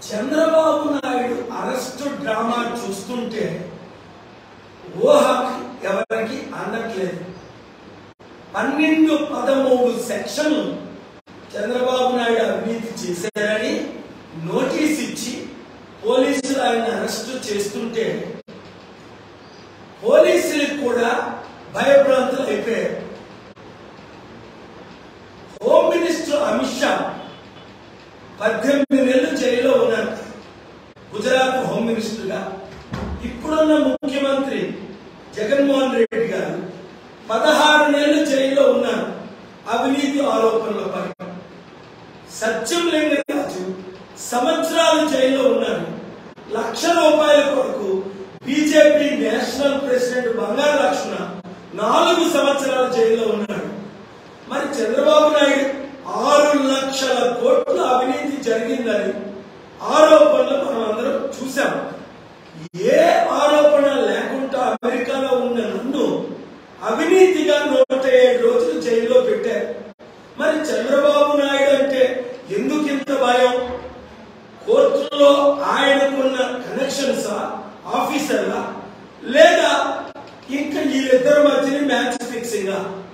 Chandrababu Naidu arrest drama చూస్తుంటే ఊహ ఎవరికి అందట్లేదు పన్నెండు పదమూడు సెక్షన్లు చంద్రబాబు నాయుడు అవినీతి చేశారని నోటీస్ ఇచ్చి పోలీసులు ఆయన అరెస్ట్ చేస్తుంటే పోలీసులకు కూడా భయభ్రాంతులు అయిపోయారు హోమ్ మినిస్టర్ అమిత్ షా పద్దెనిమిది నెలలు జైల్లో ఉన్నారు గుజరాత్ హోమ్ మినిస్టర్ గా ఇప్పుడున్న ముఖ్యమంత్రి జగన్మోహన్ రెడ్డి గారు పదహారు నెలలు జైల్లో ఉన్నారు అవినీతి ఆరోపణలపై సత్యం లింగరాజు సంవత్సరాలు జైల్లో ఉన్నారు లక్ష రూపాయల కొరకు బీజేపీ నేషనల్ ప్రెసిడెంట్ బంగారు లక్ష్మణ నాలుగు సంవత్సరాలు జైల్లో ఉన్నాడు మరి చంద్రబాబు నాయుడు ఆరు లక్షల కోట్ల అవినీతి జరిగిందని ఆరోపణలు మనం అందరం చూసాం ఏ ఆరోపణ లేకుండా అమెరికాలో ఉన్న నన్ను అవినీతిగా నూట ఏడు రోజులు జైల్లో పెట్టారు మరి చంద్రబాబు నాయుడు అంటే ఎందుకు ఇంత భయం కోర్టులో ఆయనకున్న కనెక్షన్స్ ఆఫీసర్లా లేదా ఇంకా వీళ్ళిద్దరి మధ్యని మ్యాచ్ ఫిక్సింగ్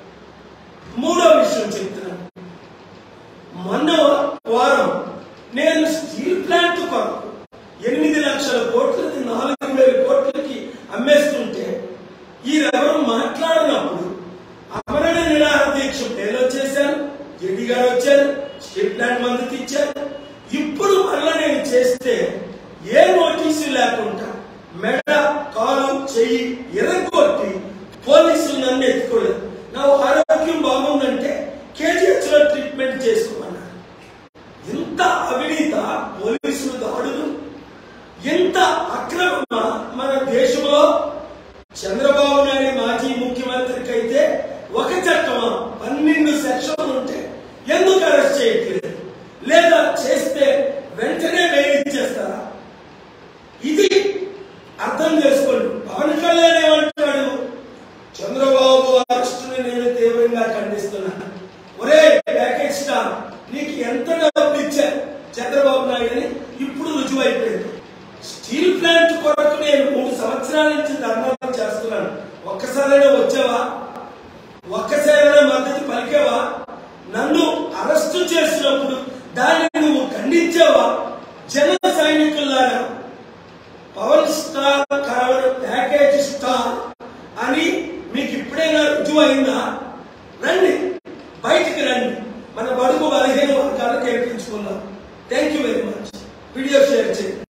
మూడో విషయం చెప్తున్నాను మొన్న వారం నేను స్టీల్ ప్లాంట్ కొరకు ఎనిమిది లక్షల కోట్లది నాలుగు వేల కోట్లకి అమ్మేస్తుంటే ఈరెవరు మాట్లాడినప్పుడు అమరణ నిరాహార దీక్ష పేలో చేశారు జడ్డి గారు వచ్చారు స్టీల్ ప్లాంట్ మద్దతు ఇచ్చారు ఇప్పుడు మళ్ళా నేను చేస్తే ఏ నోటీసు లేకుండా మెడ కాలు చెయ్యి ఎరగొట్టి పోలీసులు నన్ను ఎత్తుకోలేదు నా ఆరోగ్యం బాగుందంటే కేజీహెచ్ లో ట్రీట్మెంట్ చేసుకోమన్నారు ఎంత అవినీత పోలీసులు దాడులు ఎంత అక్రమ మన దేశంలో చంద్రబాబు నాయుడు మాజీ ముఖ్యమంత్రికి అయితే ఒక చట్టమా పన్నెండు సెక్షన్లు ఉంటే ఎందుకు అరెస్ట్ చేయట్లేదు లేదా చేస్తే వెంటనే వేయించేస్తారా ఇది అర్థం చేసుకోండి పవన్ కళ్యాణ్ ఏమంటాడు చంద్రబాబు అరెస్టుని నేను తీవ్రంగా ఖండిస్తున్నాను ఒరే ప్యాకేజ్ స్టార్ నీకు ఎంత డబ్బులు ఇచ్చారు చంద్రబాబు నాయుడుని ఇప్పుడు రుజువైపోయింది స్టీల్ ప్లాంట్ కొరకు నేను మూడు సంవత్సరాల నుంచి ధర్నాలు చేస్తున్నాను ఒక్కసారైనా వచ్చావా ఒక్కసారైనా మద్దతు పలికావా నన్ను అరెస్టు చేసినప్పుడు దాన్ని నువ్వు ఖండించావా జన సైనికుల్లాగా పవర్ స్టార్ కావడం ప్యాకేజ్ స్టార్ అని మీకు ఇప్పుడైనా రుజువు అయిందా రండి బయటికి రండి మన బడుగు బలహీన వర్గాలు గెలిపించుకుందాం thank you very much video share చేయండి